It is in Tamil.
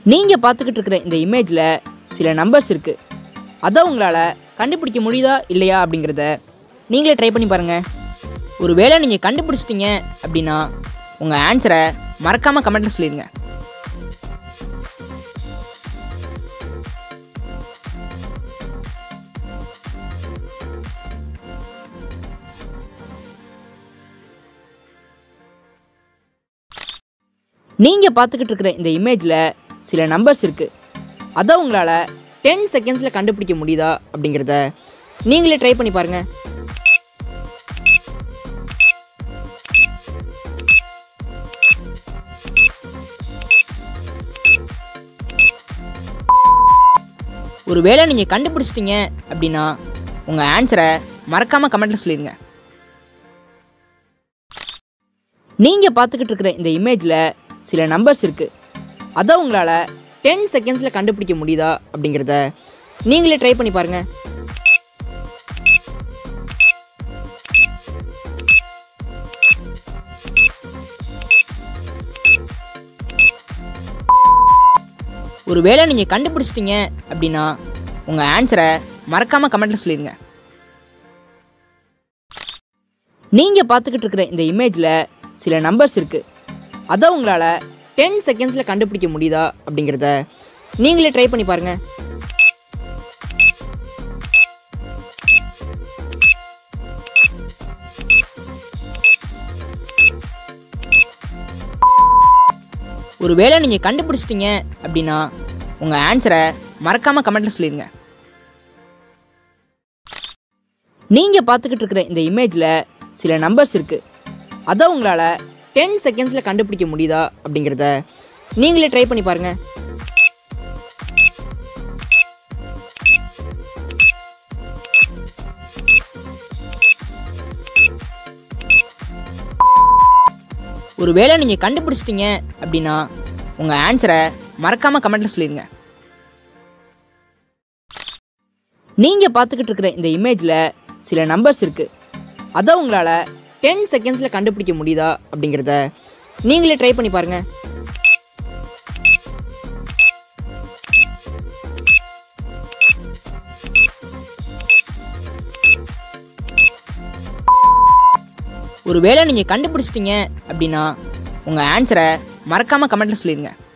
நீங்கள் பார்த்துக்கிட்டு இருக்கிற இந்த இமேஜில் சில நம்பர்ஸ் இருக்குது அதை உங்களால் கண்டுபிடிக்க முடியுதா இல்லையா அப்படிங்கிறத நீங்களே ட்ரை பண்ணி பாருங்கள் ஒருவேளை நீங்கள் கண்டுபிடிச்சிட்டீங்க அப்படின்னா உங்கள் ஆன்சரை மறக்காமல் கமெண்ட்டில் சொல்லிடுங்க நீங்கள் பார்த்துக்கிட்டு இருக்கிற இந்த இமேஜில் சில நம்பர்ஸ் இருக்குது அதை உங்களால் டென் செகண்ட்ஸில் கண்டுபிடிக்க முடியுதா அப்படிங்கிறத நீங்களே ட்ரை பண்ணி பாருங்கள் ஒருவேளை நீங்கள் கண்டுபிடிச்சிட்டீங்க அப்படின்னா உங்கள் ஆன்சரை மறக்காமல் கமெண்ட்டில் சொல்லிடுங்க நீங்கள் பார்த்துக்கிட்டு இருக்கிற இந்த இமேஜில் சில நம்பர்ஸ் இருக்குது அதை உங்களால் டென் செகண்ட்ஸில் கண்டுபிடிக்க முடியுதா அப்படிங்கிறத நீங்களே ட்ரை பண்ணி பாருங்கள் ஒருவேளை நீங்கள் கண்டுபிடிச்சிட்டீங்க அப்படின்னா உங்கள் ஆன்சரை மறக்காமல் கமெண்ட்டில் சொல்லிடுங்க நீங்கள் பார்த்துக்கிட்டு இருக்கிற இந்த இமேஜில் சில நம்பர்ஸ் இருக்குது அதை உங்களால் டென் செகண்ட்ஸில் கண்டுபிடிக்க முடியுதா அப்படிங்கிறத நீங்களே ட்ரை பண்ணி பாருங்கள் ஒருவேளை நீங்கள் கண்டுபிடிச்சிட்டீங்க அப்படின்னா உங்கள் ஆன்சரை மறக்காமல் கமெண்ட்டில் சொல்லிடுங்க நீங்கள் பார்த்துக்கிட்டு இருக்கிற இந்த இமேஜில் சில நம்பர்ஸ் இருக்குது அதை உங்களால் டென் செகண்ட்ஸில் கண்டுபிடிக்க முடியுதா அப்படிங்கிறத நீங்களே ட்ரை பண்ணி பாருங்கள் ஒருவேளை நீங்கள் கண்டுபிடிச்சிட்டீங்க அப்படின்னா உங்கள் ஆன்சரை மறக்காமல் கமெண்ட்டில் சொல்லிடுங்க நீங்கள் பார்த்துக்கிட்டு இருக்கிற இந்த இமேஜில் சில நம்பர்ஸ் இருக்குது அதை உங்களால் டென் செகண்ட்ஸில் கண்டுபிடிக்க முடியுதா அப்படிங்கிறத நீங்களே ட்ரை பண்ணி பாருங்கள் ஒருவேளை நீங்கள் கண்டுபிடிச்சிட்டீங்க அப்படின்னா உங்கள் ஆன்சரை மறக்காமல் கமெண்ட்டில் சொல்லிடுங்க